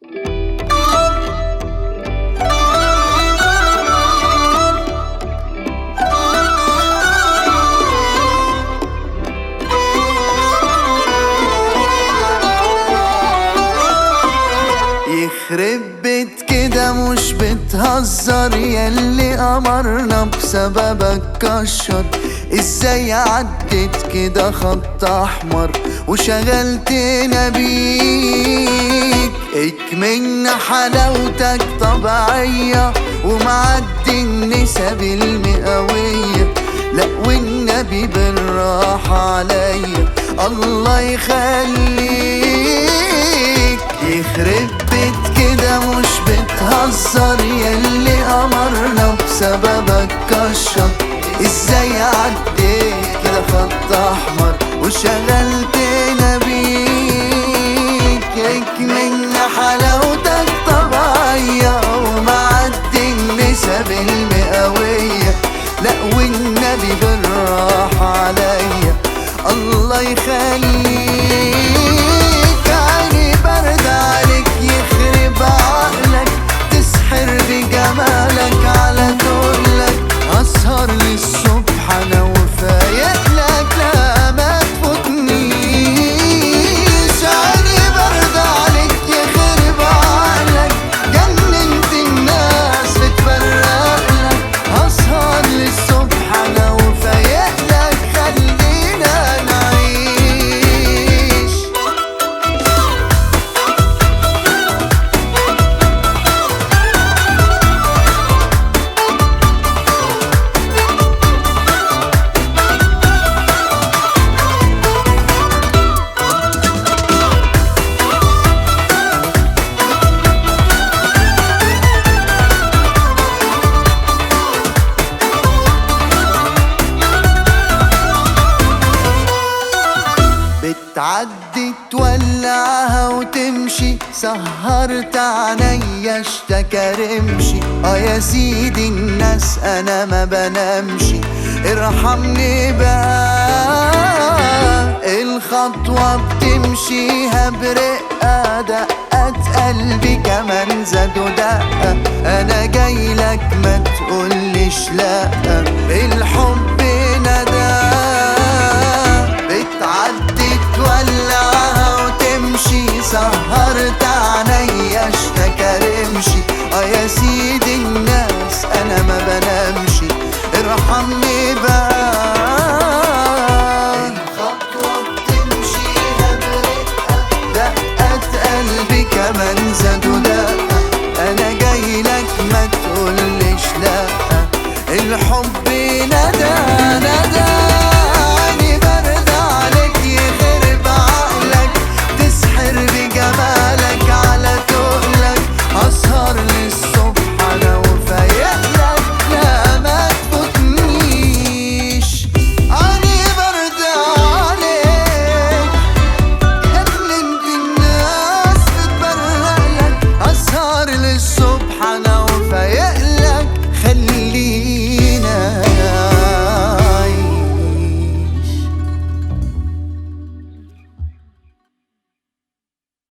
يخرب بيت كده مش بتهزر ياللي أمرنا بسببك كشر ازاي عدت كده خط احمر وشغلتنا بيك اكمن حلاوتك طبيعية ومعدي النسب المئوية لا والنبي بالراحة عليا الله يخليك يخرب بيت كده مش بتهزر ياللي أمرنا بسببك كشر ازاي عديت كده خط احمر وشغلتنا بيك من حلاوتك طبيعية ومعدي النسب المئوية لا والنبي بالراحة عليا الله يخليك عيني برد عليك يخرب عقلك تسحر بجمالك على دولك اسهر للصبح انا وفايق لك لا ما تفوتنيش عيني برد عليك يخرب عقلك جننت الناس بتفرق لك اسهر للصبح انا وفايق لك خلينا نعيش بتعدي تولعها وتمشي سهرت عينيا اشتكى رمشي اه يا سيدي الناس انا ما بنامشي ارحمني بقى الخطوة بتمشيها برقة دقات قلبي كمان زادوا دقة انا جاي لك ما تقوليش لا الحب ندى بتعدي تولعها وتمشي سهرت عينيا اشتكى رمشي اه يا سيدي الناس انا ما بنامشي ارحمني بقى الخطوة بتمشيها برقة دقات قلبي كمان زادوا دقة انا جاي لك ما تقوليش لا الحب ندى